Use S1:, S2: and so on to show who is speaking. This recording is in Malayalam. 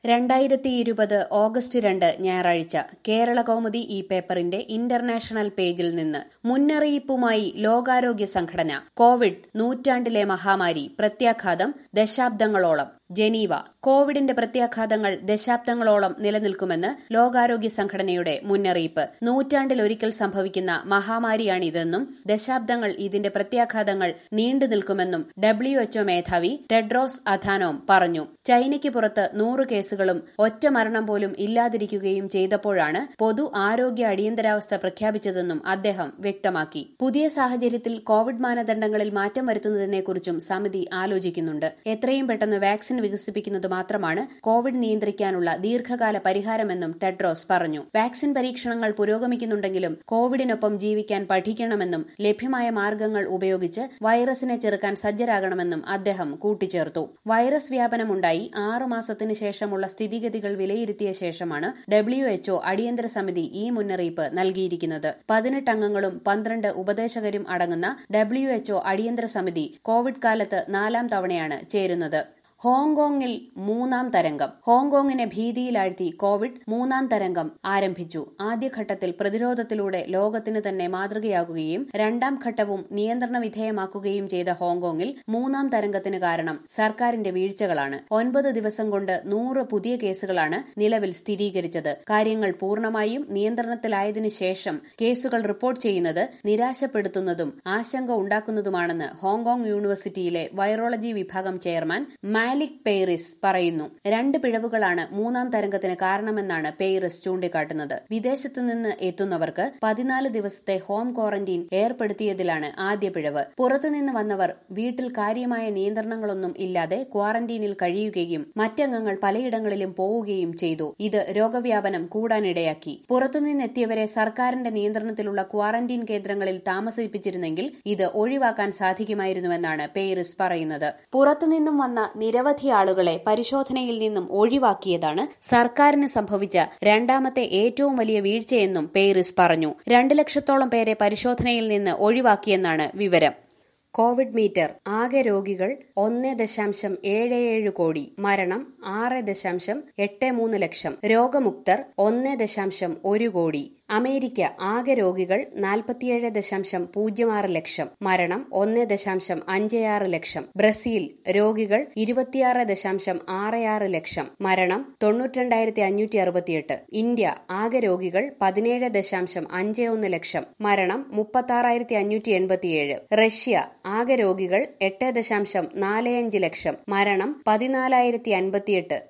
S1: രണ്ടായിരത്തി ഇരുപത് ഓഗസ്റ്റ് രണ്ട് ഞായറാഴ്ച കേരള കൗമുദി ഈ പേപ്പറിന്റെ ഇന്റർനാഷണൽ പേജിൽ നിന്ന് മുന്നറിയിപ്പുമായി ലോകാരോഗ്യ സംഘടന കോവിഡ് നൂറ്റാണ്ടിലെ മഹാമാരി പ്രത്യാഘാതം ദശാബ്ദങ്ങളോളം ജനീവ കോവിഡിന്റെ പ്രത്യാഘാതങ്ങൾ ദശാബ്ദങ്ങളോളം നിലനിൽക്കുമെന്ന് ലോകാരോഗ്യ സംഘടനയുടെ മുന്നറിയിപ്പ് നൂറ്റാണ്ടിലൊരിക്കൽ സംഭവിക്കുന്ന മഹാമാരിയാണിതെന്നും ദശാബ്ദങ്ങൾ ഇതിന്റെ പ്രത്യാഘാതങ്ങൾ നീണ്ടു നിൽക്കുമെന്നും ഡബ്ല്യുഎച്ച്ഒ മേധാവി ടെഡ്രോസ് അഥാനോം പറഞ്ഞു ചൈനയ്ക്ക് പുറത്ത് നൂറ് കേസുകളും ഒറ്റ മരണം പോലും ഇല്ലാതിരിക്കുകയും ചെയ്തപ്പോഴാണ് പൊതു ആരോഗ്യ അടിയന്തരാവസ്ഥ പ്രഖ്യാപിച്ചതെന്നും അദ്ദേഹം വ്യക്തമാക്കി പുതിയ സാഹചര്യത്തിൽ കോവിഡ് മാനദണ്ഡങ്ങളിൽ മാറ്റം വരുത്തുന്നതിനെക്കുറിച്ചും സമിതി ആലോചിക്കുന്നുണ്ട് എത്രയും പെട്ടെന്ന് വാക്സിൻ വികസിപ്പിക്കുന്നത് മാത്രമാണ് കോവിഡ് നിയന്ത്രിക്കാനുള്ള ദീർഘകാല പരിഹാരമെന്നും ടെഡ്രോസ് പറഞ്ഞു വാക്സിൻ പരീക്ഷണങ്ങൾ പുരോഗമിക്കുന്നുണ്ടെങ്കിലും കോവിഡിനൊപ്പം ജീവിക്കാൻ പഠിക്കണമെന്നും ലഭ്യമായ മാർഗങ്ങൾ ഉപയോഗിച്ച് വൈറസിനെ ചെറുക്കാൻ സജ്ജരാകണമെന്നും അദ്ദേഹം കൂട്ടിച്ചേർത്തു വൈറസ് വ്യാപനമുണ്ടായി ആറു മാസത്തിന് ശേഷമുള്ള സ്ഥിതിഗതികൾ വിലയിരുത്തിയ ശേഷമാണ് ഡബ്ല്യുഎച്ച്ഒ അടിയന്തര സമിതി ഈ മുന്നറിയിപ്പ് നൽകിയിരിക്കുന്നത് പതിനെട്ട് അംഗങ്ങളും പന്ത്രണ്ട് ഉപദേശകരും അടങ്ങുന്ന ഡബ്ല്യുഎച്ച്ഒ അടിയന്തര സമിതി കോവിഡ് കാലത്ത് നാലാം തവണയാണ് ചേരുന്നത് ഹോങ്കോങ്ങിൽ മൂന്നാം തരംഗം ഹോങ്കോങ്ങിനെ ഭീതിയിലാഴ്ത്തി കോവിഡ് മൂന്നാം തരംഗം ആരംഭിച്ചു ആദ്യഘട്ടത്തിൽ പ്രതിരോധത്തിലൂടെ ലോകത്തിന് തന്നെ മാതൃകയാകുകയും രണ്ടാം ഘട്ടവും നിയന്ത്രണ വിധേയമാക്കുകയും ചെയ്ത ഹോങ്കോങ്ങിൽ മൂന്നാം തരംഗത്തിന് കാരണം സർക്കാരിന്റെ വീഴ്ചകളാണ് ഒൻപത് ദിവസം കൊണ്ട് നൂറ് പുതിയ കേസുകളാണ് നിലവിൽ സ്ഥിരീകരിച്ചത് കാര്യങ്ങൾ പൂർണ്ണമായും നിയന്ത്രണത്തിലായതിനു ശേഷം കേസുകൾ റിപ്പോർട്ട് ചെയ്യുന്നത് നിരാശപ്പെടുത്തുന്നതും ആശങ്ക ഉണ്ടാക്കുന്നതുമാണെന്ന് ഹോങ്കോങ് യൂണിവേഴ്സിറ്റിയിലെ വൈറോളജി വിഭാഗം ചെയർമാൻ മാലിക് പെയ്റിസ് പറയുന്നു രണ്ട് പിഴവുകളാണ് മൂന്നാം തരംഗത്തിന് കാരണമെന്നാണ് പെയ്റിസ് ചൂണ്ടിക്കാട്ടുന്നത് വിദേശത്തു നിന്ന് എത്തുന്നവർക്ക് പതിനാല് ദിവസത്തെ ഹോം ക്വാറന്റീൻ ഏർപ്പെടുത്തിയതിലാണ് ആദ്യ പിഴവ് പുറത്തുനിന്ന് വന്നവർ വീട്ടിൽ കാര്യമായ നിയന്ത്രണങ്ങളൊന്നും ഇല്ലാതെ ക്വാറന്റീനിൽ കഴിയുകയും മറ്റംഗങ്ങൾ പലയിടങ്ങളിലും പോവുകയും ചെയ്തു ഇത് രോഗവ്യാപനം കൂടാനിടയാക്കി പുറത്തുനിന്നെത്തിയവരെ സർക്കാരിന്റെ നിയന്ത്രണത്തിലുള്ള ക്വാറന്റീൻ കേന്ദ്രങ്ങളിൽ താമസിപ്പിച്ചിരുന്നെങ്കിൽ ഇത് ഒഴിവാക്കാൻ സാധിക്കുമായിരുന്നുവെന്നാണ് പെയ്റിസ് പറയുന്നത് പുറത്തുനിന്നും വന്ന നിരവധി ആളുകളെ പരിശോധനയിൽ നിന്നും ഒഴിവാക്കിയതാണ് സർക്കാരിന് സംഭവിച്ച രണ്ടാമത്തെ ഏറ്റവും വലിയ വീഴ്ചയെന്നും പെയ്റിസ് പറഞ്ഞു രണ്ട് ലക്ഷത്തോളം പേരെ പരിശോധനയിൽ നിന്ന് ഒഴിവാക്കിയെന്നാണ് വിവരം കോവിഡ് മീറ്റർ ആകെ രോഗികൾ ഒന്ന് ദശാംശം ഏഴ് ഏഴ് കോടി മരണം ആറ് ദശാംശം എട്ട് മൂന്ന് ലക്ഷം രോഗമുക്തർ ഒന്ന് ദശാംശം ഒരു കോടി അമേരിക്ക ആകെ രോഗികൾ നാൽപ്പത്തിയേഴ് ദശാംശം പൂജ്യം ആറ് ലക്ഷം മരണം ഒന്ന് ദശാംശം അഞ്ച് ആറ് ലക്ഷം ബ്രസീൽ രോഗികൾ ഇരുപത്തിയാറ് ദശാംശം ആറ് ആറ് ലക്ഷം മരണം തൊണ്ണൂറ്റിരണ്ടായിരത്തി അഞ്ഞൂറ്റി അറുപത്തിയെട്ട് ഇന്ത്യ ആകെ രോഗികൾ പതിനേഴ് ദശാംശം അഞ്ച് ഒന്ന് ലക്ഷം മരണം മുപ്പത്തി അഞ്ഞൂറ്റി എൺപത്തിയേഴ് റഷ്യ ആകെ രോഗികൾ എട്ട് ദശാംശം നാല് അഞ്ച് ലക്ഷം മരണം പതിനാലായിരത്തി അൻപത്തിയെട്ട്